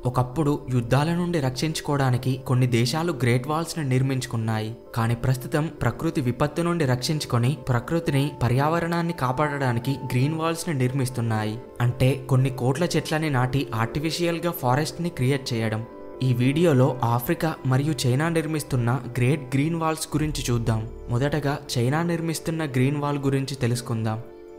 ఒకప్పుడు యుద్ధాల నుండి రక్షించుకోవడానికి కొన్ని దేశాలు గ్రేట్ వాల్స్ ని నిర్మించుకున్నాయి కానీ ప్రస్తుతం ప్రకృతి విపత్తు నుండి రక్షించుకొని ప్రకృతిని పర్యావరణాన్ని కాపాడడానికి గ్రీన్ వాల్స్ ని నిర్మిస్తున్నాయి అంటే కొన్ని కోట్ల చెట్లని నాటి ఆర్టిఫిషియల్ గా ఫారెస్ట్ ని క్రియేట్ చేయడం ఈ వీడియోలో ఆఫ్రికా మరియు చైనా నిర్మిస్తున్న గ్రేట్ గ్రీన్ వాల్స్ గురించి చూద్దాం మొదటగా చైనా నిర్మిస్తున్న గ్రీన్ వాల్ గురించి తెలుసుకుందాం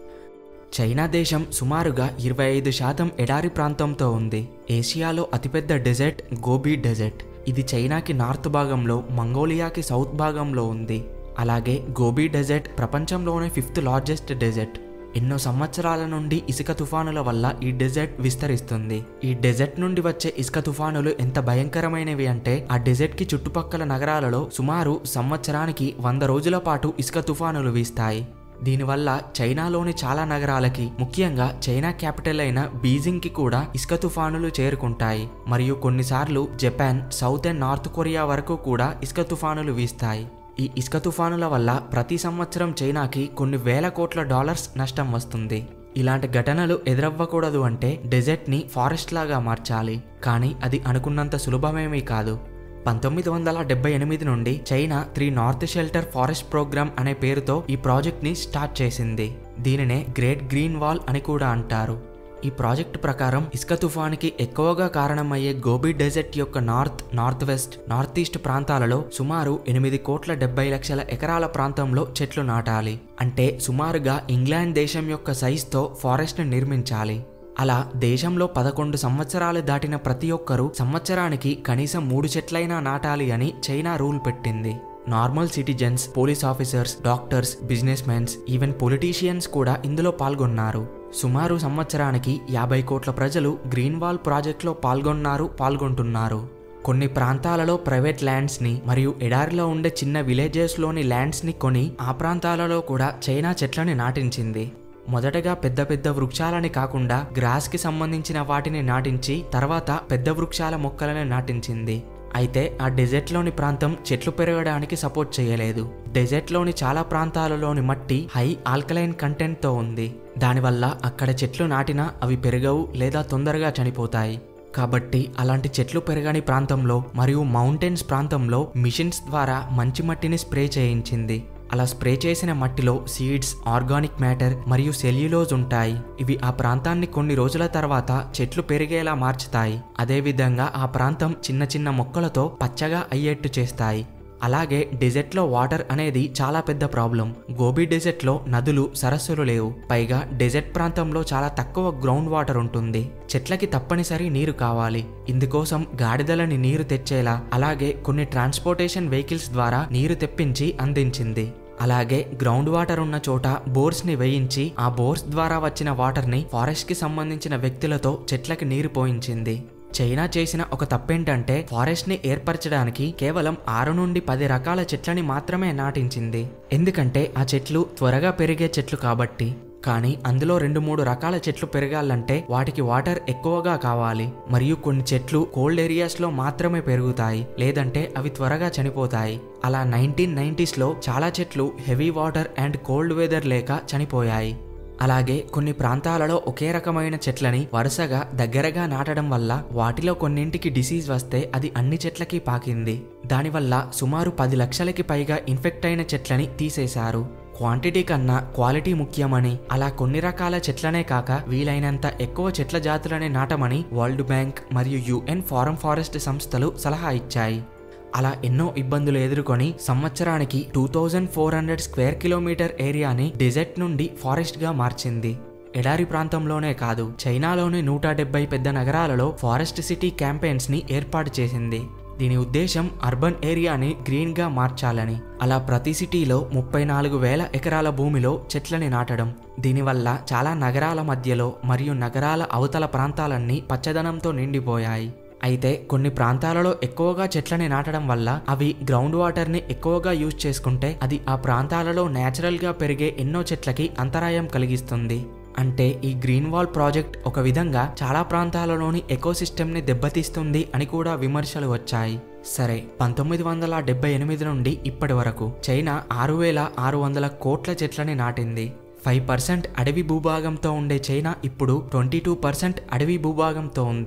చైనా దేశం సుమారుగా ఇరవై ఐదు శాతం ఎడారి ప్రాంతంతో ఉంది ఏషియాలో అతిపెద్ద డెజర్ట్ గోబీ డెజర్ట్ ఇది చైనాకి నార్త్ భాగంలో మంగోలియాకి సౌత్ భాగంలో ఉంది అలాగే గోబీ డెజర్ట్ ప్రపంచంలోనే ఫిఫ్త్ లార్జెస్ట్ డెజర్ట్ ఎన్నో సంవత్సరాల నుండి ఇసుక తుఫానుల వల్ల ఈ డెజర్ట్ విస్తరిస్తుంది ఈ డెజర్ట్ నుండి వచ్చే ఇసుక తుఫానులు ఎంత భయంకరమైనవి అంటే ఆ డెజర్ట్ కి చుట్టుపక్కల నగరాలలో సుమారు సంవత్సరానికి వంద రోజుల పాటు ఇసుక తుఫానులు వీస్తాయి దీనివల్ల చైనాలోని చాలా నగరాలకి ముఖ్యంగా చైనా క్యాపిటల్ అయిన బీజింగ్కి కూడా ఇసుక తుఫానులు చేరుకుంటాయి మరియు కొన్నిసార్లు Japan south and north Korea వరకు కూడా ఇసుక తుఫానులు వీస్తాయి ఈ ఇసుక తుఫానుల వల్ల ప్రతి సంవత్సరం చైనాకి కొన్ని వేల కోట్ల డాలర్స్ నష్టం వస్తుంది ఇలాంటి ఘటనలు ఎదురవ్వకూడదు అంటే డెజర్ట్ని ఫారెస్ట్ లాగా మార్చాలి కానీ అది అనుకున్నంత సులభమేమీ కాదు పంతొమ్మిది వందల డెబ్బై ఎనిమిది నుండి China three north shelter forest program అనే పేరుతో ఈ ప్రాజెక్ట్ని స్టార్ట్ చేసింది దీనినే గ్రేట్ గ్రీన్ వాల్ అని కూడా అంటారు ఈ ప్రాజెక్ట్ ప్రకారం ఇసుక తుఫానికి ఎక్కువగా కారణమయ్యే గోబీ డెజర్ట్ యొక్క north north west north east ప్రాంతాలలో సుమారు ఎనిమిది కోట్ల డెబ్బై లక్షల ఎకరాల ప్రాంతంలో చెట్లు నాటాలి అంటే సుమారుగా ఇంగ్లాండ్ దేశం యొక్క సైజ్తో ఫారెస్ట్ని నిర్మించాలి అలా దేశంలో పదకొండు సంవత్సరాలు దాటిన ప్రతి ఒక్కరూ సంవత్సరానికి కనీసం మూడు చెట్లైనా నాటాలి అని చైనా రూల్ పెట్టింది normal citizens police officers doctors business mens even politicians కూడా ఇందులో పాల్గొన్నారు సుమారు సంవత్సరానికి యాభై కోట్ల ప్రజలు గ్రీన్ వాల్ ప్రాజెక్ట్లో పాల్గొన్నారు పాల్గొంటున్నారు కొన్ని ప్రాంతాలలో ప్రైవేట్ ల్యాండ్స్ని మరియు ఎడారిలో ఉండే చిన్న విలేజెస్లోని ల్యాండ్స్ని కొని ఆ ప్రాంతాలలో కూడా చైనా చెట్లని నాటించింది మొదటగా పెద్ద పెద్ద వృక్షాలని కాకుండా గ్రాస్కి సంబంధించిన వాటిని నాటించి తర్వాత పెద్ద వృక్షాల మొక్కలను నాటించింది అయితే ఆ డెజర్ట్లోని ప్రాంతం చెట్లు పెరగడానికి సపోర్ట్ చేయలేదు డెజర్ట్లోని చాలా ప్రాంతాలలోని మట్టి హై ఆల్కలైన్ కంటెంట్తో ఉంది దానివల్ల అక్కడ చెట్లు నాటినా అవి పెరగవు లేదా తొందరగా చనిపోతాయి కాబట్టి అలాంటి చెట్లు పెరగని ప్రాంతంలో మరియు మౌంటైన్స్ ప్రాంతంలో మిషన్స్ ద్వారా మంచి మట్టిని స్ప్రే చేయించింది అలా స్ప్రే చేసిన మట్టిలో సీడ్స్ ఆర్గానిక్ మ్యాటర్ మరియు సెల్యులోజ్ ఉంటాయి ఇవి ఆ ప్రాంతాన్ని కొన్ని రోజుల తర్వాత చెట్లు పెరిగేలా మార్చుతాయి అదేవిధంగా ఆ ప్రాంతం చిన్న చిన్న మొక్కలతో పచ్చగా అయ్యేట్టు చేస్తాయి అలాగే డెజర్ట్లో వాటర్ అనేది చాలా పెద్ద ప్రాబ్లం గోబీ డెజర్ట్లో నదులు సరస్సులు లేవు పైగా డెజర్ట్ ప్రాంతంలో చాలా తక్కువ గ్రౌండ్ వాటర్ ఉంటుంది చెట్లకి తప్పనిసరి నీరు కావాలి ఇందుకోసం గాడిదలని నీరు తెచ్చేలా అలాగే కొన్ని ట్రాన్స్పోర్టేషన్ వెహికల్స్ ద్వారా నీరు తెప్పించి అందించింది అలాగే గ్రౌండ్ వాటర్ ఉన్న చోట బోర్స్ ని వేయించి ఆ బోర్స్ ద్వారా వచ్చిన వాటర్ ని ఫారెస్ట్ కి సంబంధించిన వ్యక్తులతో చెట్లకి నీరు పోయించింది చైనా చేసిన ఒక తప్పేంటంటే ఫారెస్ట్ ని ఏర్పరచడానికి కేవలం ఆరు నుండి పది రకాల చెట్లని మాత్రమే నాటించింది ఎందుకంటే ఆ చెట్లు త్వరగా పెరిగే చెట్లు కాబట్టి కానీ అందులో రెండు మూడు రకాల చెట్లు పెరగాలంటే వాటికి వాటర్ ఎక్కువగా కావాలి మరియు కొన్ని చెట్లు కోల్డ్ ఏరియాస్లో మాత్రమే పెరుగుతాయి లేదంటే అవి త్వరగా చనిపోతాయి అలా నైన్టీన్ నైంటీస్లో చాలా చెట్లు heavy water and cold weather లేక చనిపోయాయి అలాగే కొన్ని ప్రాంతాలలో ఒకే రకమైన చెట్లని వరుసగా దగ్గరగా నాటడం వల్ల వాటిలో కొన్నింటికి డిసీజ్ వస్తే అది అన్ని చెట్లకి పాకింది దానివల్ల సుమారు పది లక్షలకి పైగా ఇన్ఫెక్ట్ అయిన చెట్లని తీసేశారు క్వాంటిటీ కన్నా క్వాలిటీ ముఖ్యమని అలా కొన్ని రకాల చెట్లనే కాక వీలైనంత ఎక్కువ చెట్ల జాతులనే నాటమని వరల్డ్ బ్యాంక్ మరియు యుఎన్ ఫారం ఫారెస్ట్ సంస్థలు సలహా ఇచ్చాయి అలా ఎన్నో ఇబ్బందులు ఎదుర్కొని సంవత్సరానికి two thousand four hundred square kilometre ఏరియాని డెజర్ట్ నుండి ఫారెస్ట్గా మార్చింది ఎడారి ప్రాంతంలోనే కాదు చైనాలోని నూట డెబ్బై పెద్ద నగరాలలో ఫారెస్ట్ సిటీ క్యాంపెయిన్స్ ని ఏర్పాటు చేసింది దీని ఉద్దేశం అర్బన్ ఏరియాని గ్రీన్ గా మార్చాలని అలా ప్రతి సిటీలో ముప్పై నాలుగు వేల ఎకరాల భూమిలో చెట్లని నాటడం దీనివల్ల చాలా నగరాల మధ్యలో మరియు నగరాల అవతల ప్రాంతాలన్నీ పచ్చదనంతో నిండిపోయాయి అయితే కొన్ని ప్రాంతాలలో ఎక్కువగా చెట్లని నాటడం వల్ల అవి గ్రౌండ్ వాటర్ని ఎక్కువగా యూజ్ చేసుకుంటే అది ఆ ప్రాంతాలలో న్యాచురల్గా పెరిగే ఎన్నో చెట్లకి అంతరాయం కలిగిస్తుంది అంటే ఈ గ్రీన్ వాల్ ప్రాజెక్ట్ ఒక విధంగా చాలా ప్రాంతాలలోని ఎకోసిస్టమ్ని దెబ్బతీస్తుంది అని కూడా విమర్శలు వచ్చాయి సరే పంతొమ్మిది వందల డెబ్బై ఎనిమిది నుండి ఇప్పటి వరకు చైనా ఆరు వేల ఆరు వందల కోట్ల చెట్లని నాటింది ఫైవ్ పర్సెంట్ అడవి భూభాగంతో ఉండే చైనా ఇప్పుడు ట్వంటీ టూ పర్సెంట్ అడవి భూభాగంతో ఉంది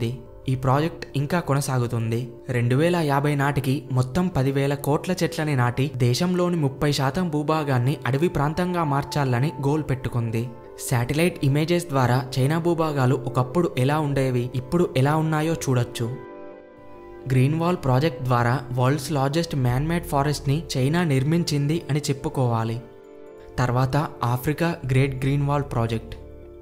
ఈ ప్రాజెక్ట్ ఇంకా కొనసాగుతుంది రెండు వేల యాభై నాటికి మొత్తం పదివేల కోట్ల చెట్లని నాటి దేశంలోని ముప్పై శాతం భూభాగాన్ని అడవి ప్రాంతంగా మార్చాలని గోల్ పెట్టుకుంది శాటిలైట్ ఇమేజెస్ ద్వారా చైనా భూభాగాలు ఒకప్పుడు ఎలా ఉండేవి ఇప్పుడు ఎలా ఉన్నాయో చూడొచ్చు గ్రీన్ వాల్ ప్రాజెక్ట్ ద్వారా వరల్డ్స్ లార్జెస్ట్ మ్యాన్మేడ్ ఫారెస్ట్ని చైనా నిర్మించింది అని చెప్పుకోవాలి తర్వాత Africa great green wall project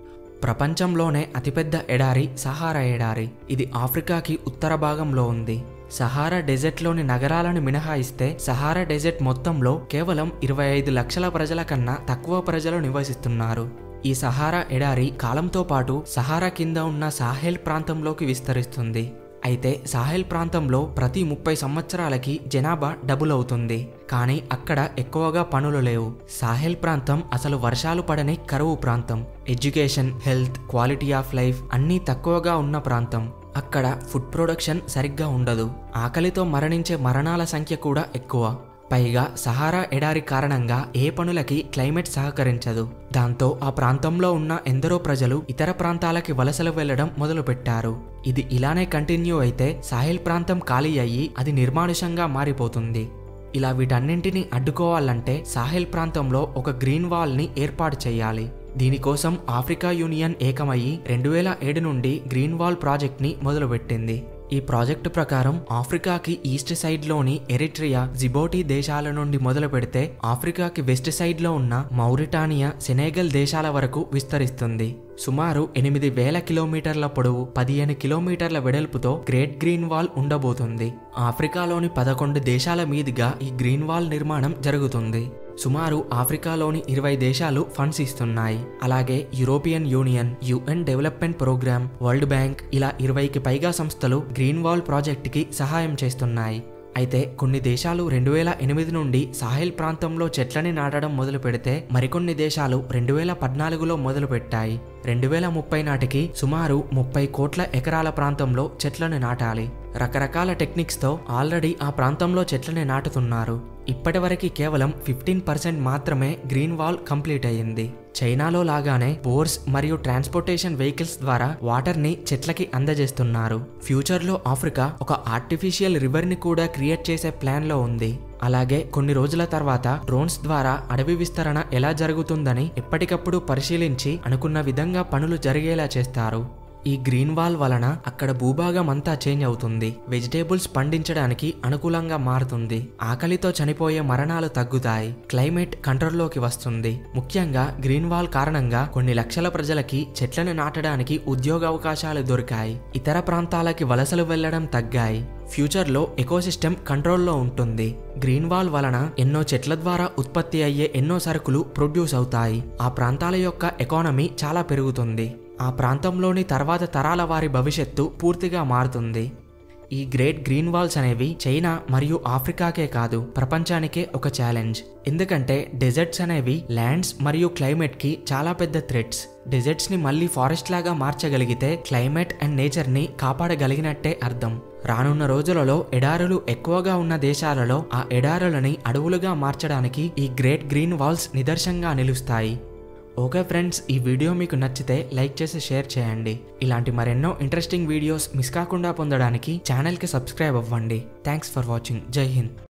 ప్రపంచంలోనే అతిపెద్ద ఎడారి సహారా ఎడారి ఇది ఆఫ్రికాకి ఉత్తర భాగంలో ఉంది సహారా డెజర్ట్లోని నగరాలను మినహాయిస్తే సహారా డెజర్ట్ మొత్తంలో కేవలం ఇరవై ఐదు లక్షల ప్రజల కన్నా తక్కువ ప్రజలు నివసిస్తున్నారు ఈ సహారా ఎడారి కాలంతో పాటు సహారా కింద ఉన్న సాహెల్ ప్రాంతంలోకి విస్తరిస్తుంది అయితే సాహెల్ ప్రాంతంలో ప్రతి ముప్పై సంవత్సరాలకి జనాభా డబుల్ అవుతుంది కానీ అక్కడ ఎక్కువగా పనులు లేవు సాహెల్ ప్రాంతం అసలు వర్షాలు పడని కరువు ప్రాంతం education health quality of life అన్నీ తక్కువగా ఉన్న ప్రాంతం అక్కడ ఫుడ్ ప్రొడక్షన్ సరిగ్గా ఉండదు ఆకలితో మరణించే మరణాల సంఖ్య కూడా ఎక్కువ పైగా సహారా ఎడారి కారణంగా ఏ పనులకి క్లైమేట్ సహకరించదు దాంతో ఆ ప్రాంతంలో ఉన్న ఎందరో ప్రజలు ఇతర ప్రాంతాలకి వలసలు వెళ్లడం మొదలుపెట్టారు ఇది ఇలానే కంటిన్యూ అయితే సాహిల్ ప్రాంతం ఖాళీ అయ్యి అది నిర్మానుషంగా మారిపోతుంది ఇలా వీటన్నింటినీ అడ్డుకోవాలంటే సాహిల్ ప్రాంతంలో ఒక గ్రీన్ వాల్ని ఏర్పాటు చేయాలి దీనికోసం ఆఫ్రికా యూనియన్ ఏకమయ్యి రెండు వేల ఏడు నుండి గ్రీన్ వాల్ ప్రాజెక్ట్ని మొదలుపెట్టింది ఈ ప్రాజెక్టు ప్రకారం ఆఫ్రికాకి ఈస్ట్ సైడ్లోని ఎరిట్రియా జిబోటి దేశాల నుండి మొదలు పెడితే ఆఫ్రికాకి వెస్ట్ సైడ్లో ఉన్న మౌరిటానియా సెనేగల్ దేశాల వరకు విస్తరిస్తుంది సుమారు ఎనిమిది వేల కిలోమీటర్ల పొడవు పదిహేను కిలోమీటర్ల వెడల్పుతో గ్రేట్ గ్రీన్ వాల్ ఉండబోతుంది ఆఫ్రికాలోని పదకొండు దేశాల మీదుగా ఈ గ్రీన్ వాల్ నిర్మాణం జరుగుతుంది సుమారు ఆఫ్రికాలోని ఇరవై దేశాలు ఫండ్స్ ఇస్తున్నాయి అలాగే European union UN development program world bank ఇలా ఇరవైకి పైగా సంస్థలు గ్రీన్ వాల్ ప్రాజెక్టుకి సహాయం చేస్తున్నాయి అయితే కొన్ని దేశాలు రెండు వేల ఎనిమిది నుండి సాహిల్ ప్రాంతంలో చెట్లని నాటడం మొదలు పెడితే మరికొన్ని దేశాలు రెండు వేల పద్నాలుగులో మొదలు పెట్టాయి రెండు వేల ముప్పై నాటికి సుమారు ముప్పై కోట్ల ఎకరాల ప్రాంతంలో చెట్లను నాటాలి రకరకాల టెక్నిక్స్తో ఆల్రెడీ ఆ ప్రాంతంలో చెట్లని నాటుతున్నారు ఇప్పటివరకు కేవలం ఫిఫ్టీన్ పర్సెంట్ మాత్రమే గ్రీన్ వాల్ కంప్లీట్ అయ్యింది చైనాలో లాగానే బోర్స్ మరియు ట్రాన్స్పోర్టేషన్ వెహికల్స్ ద్వారా వాటర్ని చెట్లకి అందజేస్తున్నారు ఫ్యూచర్లో ఆఫ్రికా ఒక ఆర్టిఫిషియల్ రివర్ని కూడా క్రియేట్ చేసే ప్లాన్లో ఉంది అలాగే కొన్ని రోజుల తర్వాత డ్రోన్స్ ద్వారా అడవి విస్తరణ ఎలా జరుగుతుందని ఎప్పటికప్పుడు పరిశీలించి అనుకున్న విధంగా పనులు జరిగేలా చేస్తారు ఈ గ్రీన్ వాల్ వలన అక్కడ భూభాగం అంతా చేంజ్ అవుతుంది వెజిటేబుల్స్ పండించడానికి అనుకూలంగా మారుతుంది ఆకలితో చనిపోయే మరణాలు తగ్గుతాయి క్లైమేట్ కంట్రోల్లోకి వస్తుంది ముఖ్యంగా గ్రీన్ వాల్ కారణంగా కొన్ని లక్షల ప్రజలకి చెట్లను నాటడానికి ఉద్యోగ అవకాశాలు దొరికాయి ఇతర ప్రాంతాలకి వలసలు వెళ్లడం తగ్గాయి ఫ్యూచర్లో ఎకోసిస్టమ్ కంట్రోల్లో ఉంటుంది గ్రీన్ వాల్ వలన ఎన్నో చెట్ల ద్వారా ఉత్పత్తి అయ్యే ఎన్నో సరుకులు ప్రొడ్యూస్ అవుతాయి ఆ ప్రాంతాల యొక్క ఎకానమీ చాలా పెరుగుతుంది ఆ ప్రాంతంలోని తర్వాత తరాల వారి భవిష్యత్తు పూర్తిగా మారుతుంది ఈ గ్రేట్ గ్రీన్ వాల్స్ అనేవి చైనా మరియు ఆఫ్రికాకే కాదు ప్రపంచానికే ఒక ఛాలెంజ్ ఎందుకంటే డెజర్ట్స్ అనేవి ల్యాండ్స్ మరియు క్లైమేట్కి చాలా పెద్ద థ్రెట్స్ డెజర్ట్స్ని మళ్ళీ ఫారెస్ట్ లాగా మార్చగలిగితే క్లైమేట్ అండ్ నేచర్ని కాపాడగలిగినట్టే అర్థం రానున్న రోజులలో ఎడారులు ఎక్కువగా ఉన్న దేశాలలో ఆ ఎడారులని అడవులుగా మార్చడానికి ఈ గ్రేట్ గ్రీన్ వాల్స్ నిదర్శంగా నిలుస్తాయి ఓకే ఫ్రెండ్స్ ఈ వీడియో మీకు నచ్చితే లైక్ చేసి షేర్ చేయండి ఇలాంటి మరెన్నో ఇంట్రెస్టింగ్ వీడియోస్ మిస్ కాకుండా పొందడానికి ఛానల్కి సబ్స్క్రైబ్ అవ్వండి థ్యాంక్స్ ఫర్ వాచింగ్ జై హింద్